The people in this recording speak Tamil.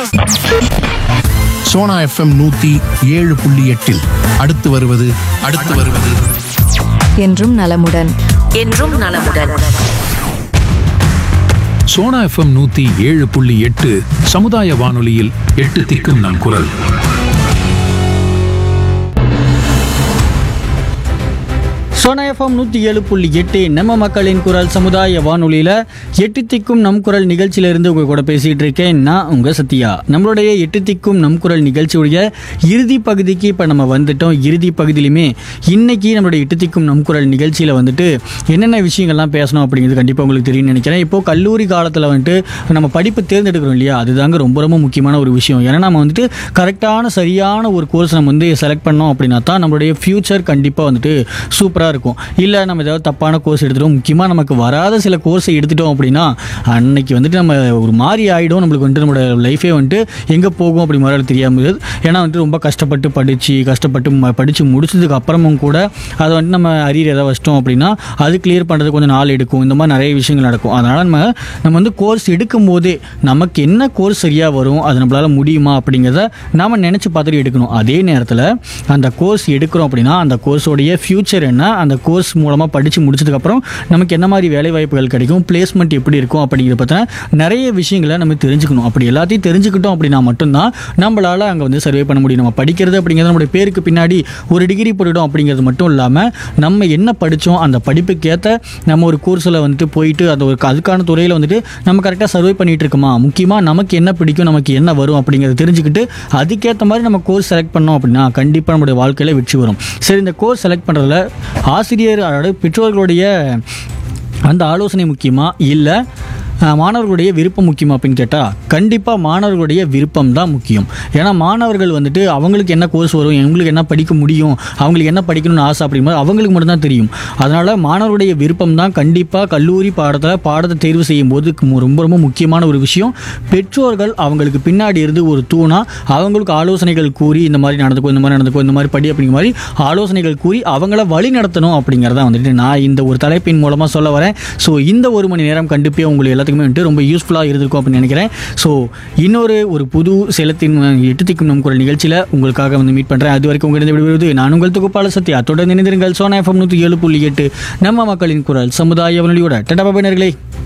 சோனா எஃப்எம் நூத்தி ஏழு புள்ளி எட்டில் அடுத்து வருவது அடுத்து வருவது என்றும் நலமுடன் என்றும் நலமுடன் சோனா எஃப்எம் நூத்தி ஏழு புள்ளி எட்டு சமுதாய வானொலியில் எட்டு திக்கும் நம் குரல் சோனா எஃப்எம் நூற்றி ஏழு புள்ளி எட்டு நம்ம மக்களின் குரல் சமுதாய வானொலியில் எட்டு திக்கும் நம் குரல் நிகழ்ச்சியிலிருந்து உங்கள் கூட பேசிகிட்டு இருக்கேன் நான் உங்கள் சத்யா நம்மளுடைய எட்டு திக்கும் நம் குரல் நிகழ்ச்சியுடைய இறுதி பகுதிக்கு இப்போ நம்ம வந்துட்டோம் இறுதி பகுதியிலுமே இன்னைக்கு நம்மளுடைய எட்டு திக்கும் நம் குரல் நிகழ்ச்சியில் வந்துட்டு என்னென்ன விஷயங்கள்லாம் பேசணும் அப்படிங்கிறது கண்டிப்பாக உங்களுக்கு தெரியும்னு நினைக்கிறேன் இப்போது கல்லூரி காலத்தில் வந்துட்டு நம்ம படிப்பு தேர்ந்தெடுக்கிறோம் இல்லையா அதுதாங்க ரொம்ப ரொம்ப முக்கியமான ஒரு விஷயம் ஏன்னா நம்ம வந்துட்டு கரெக்டான சரியான ஒரு கோர்ஸ் நம்ம வந்து செலக்ட் பண்ணோம் அப்படின்னா தான் நம்மளுடைய ஃப்யூச்சர் கண்டிப்பாக வந்துட்டு சூப்பராக இருக்கும் இல்லை நம்ம ஏதாவது தப்பான கோர்ஸ் எடுத்துட்டோம் முக்கியமாக நமக்கு வராத சில கோர்ஸை எடுத்துட்டோம் அப்படின்னா அன்னைக்கு வந்துட்டு நம்ம ஒரு மாதிரி ஆகிடும் நம்மளுக்கு வந்துட்டு நம்மளோட லைஃபே வந்துட்டு எங்கே போகும் அப்படி மாதிரி தெரியாமல் ஏன்னா வந்துட்டு ரொம்ப கஷ்டப்பட்டு படித்து கஷ்டப்பட்டு ம- படித்து முடிச்சதுக்கு அப்புறமும் கூட அதை வந்துட்டு நம்ம அரியர் ஏதாவது வச்சிட்டோம் அப்படின்னா அது கிளியர் பண்ணுறது கொஞ்சம் நாள் எடுக்கும் இந்த மாதிரி நிறைய விஷயங்கள் நடக்கும் அதனால் நம்ம நம்ம வந்து கோர்ஸ் எடுக்கும் போதே நமக்கு என்ன கோர்ஸ் சரியாக வரும் அது நம்மளால் முடியுமா அப்படிங்கிறத நாம் நினச்சி பார்த்துட்டு எடுக்கணும் அதே நேரத்தில் அந்த கோர்ஸ் எடுக்கிறோம் அப்படின்னா அந்த கோர்ஸோடைய ஃப்யூச்சர் என்ன அந்த கோர்ஸ் மூலமாக படித்து முடிச்சதுக்கப்புறம் நமக்கு என்ன மாதிரி வேலை வாய்ப்புகள் கிடைக்கும் பிளேஸ்மெண்ட் எப்படி இருக்கும் அப்படிங்கிறத பற்றின நிறைய விஷயங்களை நம்ம தெரிஞ்சுக்கணும் அப்படி எல்லாத்தையும் தெரிஞ்சுக்கிட்டோம் அப்படின்னா மட்டும்தான் நம்மளால் அங்கே வந்து சர்வே பண்ண முடியும் நம்ம படிக்கிறது அப்படிங்கிறது நம்மளுடைய பேருக்கு பின்னாடி ஒரு டிகிரி போட்டுட்டோம் அப்படிங்கிறது மட்டும் இல்லாமல் நம்ம என்ன படித்தோம் அந்த படிப்புக்கேற்ற நம்ம ஒரு கோர்ஸில் வந்துட்டு போயிட்டு அந்த ஒரு அதுக்கான துறையில் வந்துட்டு நம்ம கரெக்டாக சர்வே பண்ணிட்டு இருக்கோமா முக்கியமாக நமக்கு என்ன பிடிக்கும் நமக்கு என்ன வரும் அப்படிங்கிறத தெரிஞ்சுக்கிட்டு அதுக்கேற்ற மாதிரி நம்ம கோர்ஸ் செலக்ட் பண்ணோம் அப்படின்னா கண்டிப்பாக நம்மளுடைய வாழ்க்கையில் வெற்றி வரும் சரி இந்த கோர்ஸ் செலக்ட் பண்ணுறதுல ஆசிரியர் அதாவது பெற்றோர்களுடைய அந்த ஆலோசனை முக்கியமா இல்லை அஹ், மாணவர்களுடைய விருப்பம் முக்கியமா அப்படின்னு கேட்டால் கண்டிப்பாக மாணவர்களுடைய விருப்பம் தான் முக்கியம் ஏன்னா மாணவர்கள் வந்துட்டு அவங்களுக்கு என்ன கோர்ஸ் வரும் எங்களுக்கு என்ன படிக்க முடியும் அவங்களுக்கு என்ன படிக்கணும்னு ஆசை அப்படிங்கும்போது அவங்களுக்கு மட்டும்தான் தெரியும் அதனால் மாணவர்களுடைய விருப்பம் தான் கண்டிப்பாக கல்லூரி பாடத்தில் பாடத்தை தேர்வு செய்யும் போது மு- ரொம்ப ரொம்ப முக்கியமான ஒரு விஷயம் பெற்றோர்கள் அவங்களுக்கு பின்னாடி இருந்து ஒரு தூணா அவங்களுக்கு ஆலோசனைகள் கூறி இந்த மாதிரி நடந்துக்கும் இந்த மாதிரி நடந்துக்கும் இந்த மாதிரி படி அப்படிங்கிற மாதிரி ஆலோசனைகள் கூறி அவங்கள வழி நடத்தணும் அப்படிங்கிறத வந்துட்டு நான் இந்த ஒரு தலைப்பின் மூலமாக சொல்ல வரேன் ஸோ இந்த ஒரு மணி நேரம் கண்டிப்பாக உங்களுக்கு எல்லாத்துக்குமே வந்துட்டு ரொம்ப யூஸ்ஃபுல்லாக இருந்திருக்கும் அப்படின்னு நினைக்கிறேன் ஸோ இன்னொரு ஒரு புது சேலத்தின் எட்டு திக்கும் நம் குரல் நிகழ்ச்சியில் உங்களுக்காக வந்து மீட் பண்ணுறேன் அது வரைக்கும் உங்களிடம் விடுவது நான் உங்கள் தொகுப்பாளர் சத்யா தொடர்ந்து இணைந்திருங்கள் சோனா எஃப்எம் நூற்றி ஏழு புள்ளி எட்டு நம்ம மக்களின் குரல் சமுதாய வானொலியோட டடா பாபா நேயர்களே